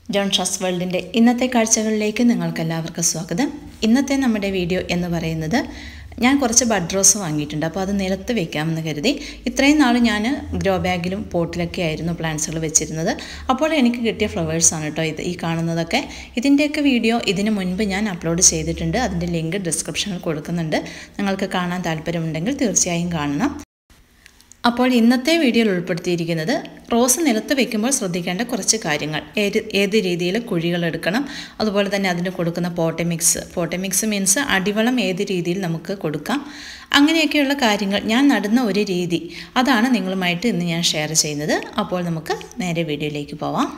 John ഷസ് വേൾഡിൻ്റെ ഇന്നത്തെ കാഴ്ചകളിലേക്ക് നിങ്ങൾക്ക് എല്ലാവർക്കും സ്വാഗതം ഇന്നത്തെ നമ്മുടെ വീഡിയോ എന്ന് പറയുന്നത് ഞാൻ കുറച്ച് ബഡ് റോസ് വാങ്ങിയിട്ടുണ്ട് അപ്പോൾ അത് നിലത്ത് വെക്കാമെന്ന് കരുതി ഇത്രയും നാൾ ഞാൻ ഗ്രോ ബാഗിലും പോട്ടിലൊക്കെ ആയിരുന്നു പ്ലാന്റ്സുകൾ വെച്ചിരുന്നത് അപ്പോൾ എനിക്ക് കിട്ടിയ ഫ്ലവേഴ്സാണ് കേട്ടോ ഇത് ഈ കാണുന്നതൊക്കെ ഇതിൻ്റെയൊക്കെ വീഡിയോ ഇതിന് മുൻപ് ഞാൻ അപ്ലോഡ് ചെയ്തിട്ടുണ്ട് അതിൻ്റെ ലിങ്ക് ഡിസ്ക്രിപ്ഷനിൽ കൊടുക്കുന്നുണ്ട് നിങ്ങൾക്ക് കാണാൻ താല്പര്യമുണ്ടെങ്കിൽ തീർച്ചയായും കാണണം അപ്പോൾ ഇന്നത്തെ വീഡിയോയിൽ ഉൾപ്പെടുത്തിയിരിക്കുന്നത് റോസ് നിലത്ത് വെക്കുമ്പോൾ ശ്രദ്ധിക്കേണ്ട കുറച്ച് കാര്യങ്ങൾ ഏത് ഏത് രീതിയിൽ കുഴികൾ എടുക്കണം അതുപോലെ തന്നെ അതിന് കൊടുക്കുന്ന പോട്ടമിക്സ് പോട്ടമിക്സ് മീൻസ് അടിവളം ഏത് രീതിയിൽ നമുക്ക് കൊടുക്കാം അങ്ങനെയൊക്കെയുള്ള കാര്യങ്ങൾ ഞാൻ നടുന്ന ഒരു രീതി അതാണ് നിങ്ങളുമായിട്ട് ഇന്ന് ഞാൻ ഷെയർ ചെയ്യുന്നത് അപ്പോൾ നമുക്ക് നേരെ വീഡിയോയിലേക്ക് പോവാം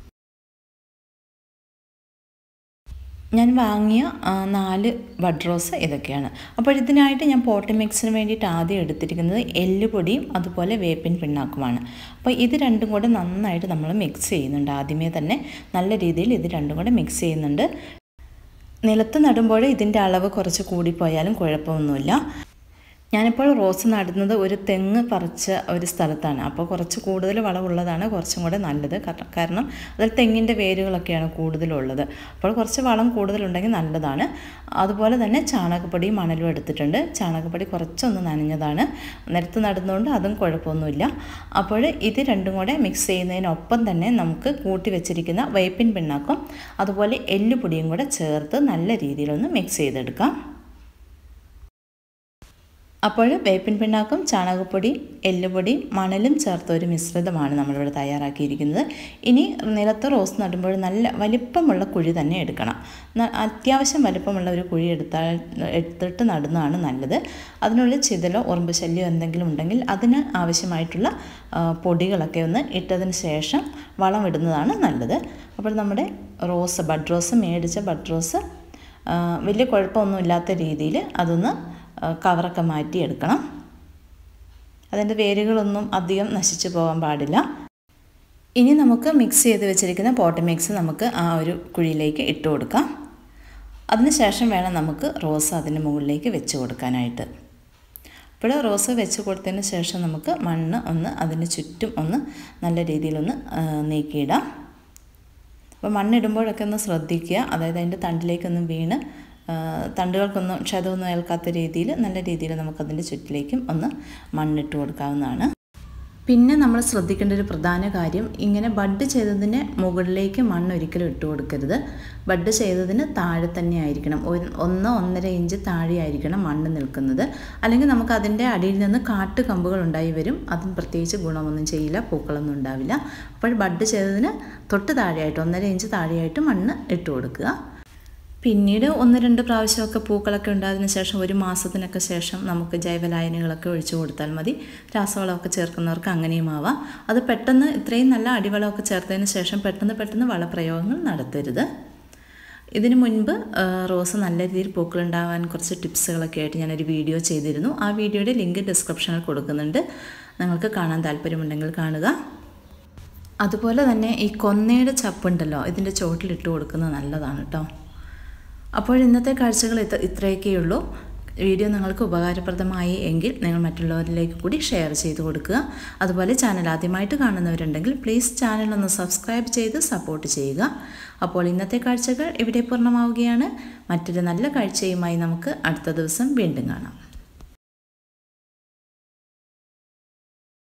ഞാൻ വാങ്ങിയ നാല് ബഡ് റോസ് ഇതൊക്കെയാണ് അപ്പോൾ ഇതിനായിട്ട് ഞാൻ പോട്ട് മിക്സിന് വേണ്ടിയിട്ട് ആദ്യം എടുത്തിരിക്കുന്നത് എല്ലുപൊടിയും അതുപോലെ വേപ്പിൻ പിണ്ണാക്കുമാണ് അപ്പോൾ ഇത് രണ്ടും കൂടെ നന്നായിട്ട് നമ്മൾ മിക്സ് ചെയ്യുന്നുണ്ട് ആദ്യമേ തന്നെ നല്ല രീതിയിൽ ഇത് രണ്ടും കൂടെ മിക്സ് ചെയ്യുന്നുണ്ട് നിലത്ത് നടുമ്പോൾ ഇതിൻ്റെ അളവ് കുറച്ച് കൂടിപ്പോയാലും കുഴപ്പമൊന്നുമില്ല ഞാനിപ്പോൾ റോസ് നടുന്നത് ഒരു തെങ്ങ് പറിച്ച ഒരു സ്ഥലത്താണ് അപ്പോൾ കുറച്ച് കൂടുതൽ വളമുള്ളതാണ് കുറച്ചും കൂടെ നല്ലത് കാരണം അതിൽ തെങ്ങിൻ്റെ വേരുകളൊക്കെയാണ് കൂടുതലുള്ളത് അപ്പോൾ കുറച്ച് വളം കൂടുതലുണ്ടെങ്കിൽ നല്ലതാണ് അതുപോലെ തന്നെ ചാണകപ്പൊടിയും മണലും എടുത്തിട്ടുണ്ട് ചാണകപ്പൊടി കുറച്ചൊന്ന് നനഞ്ഞതാണ് നിരത്ത് നടുന്നതുകൊണ്ട് അതും കുഴപ്പമൊന്നുമില്ല അപ്പോൾ ഇത് രണ്ടും കൂടെ മിക്സ് ചെയ്യുന്നതിനൊപ്പം തന്നെ നമുക്ക് കൂട്ടി വെച്ചിരിക്കുന്ന വേപ്പിൻ പിണ്ണാക്കും അതുപോലെ എല്ലുപൊടിയും കൂടെ ചേർത്ത് നല്ല രീതിയിലൊന്ന് മിക്സ് ചെയ്തെടുക്കാം അപ്പോൾ വേപ്പിൻ പിണ്ണാക്കും ചാണകപ്പൊടി എല്ലുപൊടി മണലും ചേർത്ത ഒരു മിശ്രിതമാണ് നമ്മളിവിടെ തയ്യാറാക്കിയിരിക്കുന്നത് ഇനി നിലത്ത് റോസ് നടുമ്പോൾ നല്ല വലിപ്പമുള്ള കുഴി തന്നെ എടുക്കണം അത്യാവശ്യം വലിപ്പമുള്ള ഒരു കുഴി എടുത്താൽ എടുത്തിട്ട് നടുന്നതാണ് നല്ലത് അതിനുള്ളിൽ ചിതലോ ഉറുമ്പ് ശല്യമോ എന്തെങ്കിലും ഉണ്ടെങ്കിൽ അതിന് ആവശ്യമായിട്ടുള്ള പൊടികളൊക്കെ ഒന്ന് ഇട്ടതിന് ശേഷം വളം ഇടുന്നതാണ് നല്ലത് അപ്പോൾ നമ്മുടെ റോസ് ബഡ് റോസ് മേടിച്ച ബഡ് റോസ് വലിയ കുഴപ്പമൊന്നുമില്ലാത്ത രീതിയിൽ അതൊന്ന് കവറൊക്കെ മാറ്റിയെടുക്കണം അതിൻ്റെ വേരുകളൊന്നും അധികം നശിച്ചു പോകാൻ പാടില്ല ഇനി നമുക്ക് മിക്സ് ചെയ്ത് വെച്ചിരിക്കുന്ന പോട്ട് മിക്സ് നമുക്ക് ആ ഒരു കുഴിയിലേക്ക് ഇട്ട് കൊടുക്കാം അതിനുശേഷം വേണം നമുക്ക് റോസ് അതിന് മുകളിലേക്ക് വെച്ച് കൊടുക്കാനായിട്ട് ഇപ്പോൾ റോസ് വെച്ച് കൊടുത്തതിന് ശേഷം നമുക്ക് മണ്ണ് ഒന്ന് അതിന് ചുറ്റും ഒന്ന് നല്ല രീതിയിലൊന്ന് നീക്കിയിടാം അപ്പോൾ മണ്ണിടുമ്പോഴൊക്കെ ഒന്ന് ശ്രദ്ധിക്കുക അതായത് അതിൻ്റെ തണ്ടിലേക്കൊന്നും വീണ് തണ്ടുകൾക്കൊന്നും ക്ഷതമൊന്നും ഏൽക്കാത്ത രീതിയിൽ നല്ല രീതിയിൽ നമുക്കതിൻ്റെ ചുറ്റിലേക്കും ഒന്ന് മണ്ണിട്ട് കൊടുക്കാവുന്നതാണ് പിന്നെ നമ്മൾ ശ്രദ്ധിക്കേണ്ട ഒരു പ്രധാന കാര്യം ഇങ്ങനെ ബഡ് ചെയ്തതിന് മുകളിലേക്ക് മണ്ണ് ഒരിക്കലും ഇട്ട് കൊടുക്കരുത് ബഡ് ചെയ്തതിന് താഴെ തന്നെ ആയിരിക്കണം ഒരു ഒന്ന് ഒന്നര ഇഞ്ച് താഴെ ആയിരിക്കണം മണ്ണ് നിൽക്കുന്നത് അല്ലെങ്കിൽ നമുക്ക് അതിൻ്റെ അടിയിൽ നിന്ന് കാട്ട് കമ്പുകൾ ഉണ്ടായി വരും അതിന് പ്രത്യേകിച്ച് ഗുണമൊന്നും ചെയ്യില്ല പൂക്കളൊന്നും ഉണ്ടാവില്ല അപ്പോൾ ബഡ് ചെയ്തതിന് തൊട്ട് താഴെയായിട്ട് ഒന്നര ഇഞ്ച് താഴെയായിട്ട് മണ്ണ് ഇട്ട് കൊടുക്കുക പിന്നീട് ഒന്ന് രണ്ട് പ്രാവശ്യമൊക്കെ പൂക്കളൊക്കെ ഉണ്ടായതിനു ശേഷം ഒരു മാസത്തിനൊക്കെ ശേഷം നമുക്ക് ജൈവലായനികളൊക്കെ ഒഴിച്ചു കൊടുത്താൽ മതി രാസവളമൊക്കെ ചേർക്കുന്നവർക്ക് അങ്ങനെയും ആവാം അത് പെട്ടെന്ന് ഇത്രയും നല്ല അടിവളമൊക്കെ ചേർത്തതിന് ശേഷം പെട്ടെന്ന് പെട്ടെന്ന് വളപ്രയോഗങ്ങൾ നടത്തരുത് ഇതിനു മുൻപ് റോസ് നല്ല രീതിയിൽ പൂക്കളുണ്ടാകാൻ കുറച്ച് ടിപ്സുകളൊക്കെ ആയിട്ട് ഞാനൊരു വീഡിയോ ചെയ്തിരുന്നു ആ വീഡിയോയുടെ ലിങ്ക് ഡിസ്ക്രിപ്ഷനിൽ കൊടുക്കുന്നുണ്ട് നിങ്ങൾക്ക് കാണാൻ താല്പര്യമുണ്ടെങ്കിൽ കാണുക അതുപോലെ തന്നെ ഈ കൊന്നയുടെ ചപ്പുണ്ടല്ലോ ഇതിൻ്റെ ചോട്ടിലിട്ട് കൊടുക്കുന്നത് നല്ലതാണ് കേട്ടോ അപ്പോൾ ഇന്നത്തെ കാഴ്ചകൾ ഇത്ര ഇത്രയൊക്കെയുള്ളൂ വീഡിയോ നിങ്ങൾക്ക് ഉപകാരപ്രദമായി എങ്കിൽ നിങ്ങൾ മറ്റുള്ളവരിലേക്ക് കൂടി ഷെയർ ചെയ്ത് കൊടുക്കുക അതുപോലെ ചാനൽ ആദ്യമായിട്ട് കാണുന്നവരുണ്ടെങ്കിൽ പ്ലീസ് ചാനൽ ഒന്ന് സബ്സ്ക്രൈബ് ചെയ്ത് സപ്പോർട്ട് ചെയ്യുക അപ്പോൾ ഇന്നത്തെ കാഴ്ചകൾ ഇവിടെ പൂർണ്ണമാവുകയാണ് മറ്റൊരു നല്ല കാഴ്ചയുമായി നമുക്ക് അടുത്ത ദിവസം വീണ്ടും കാണാം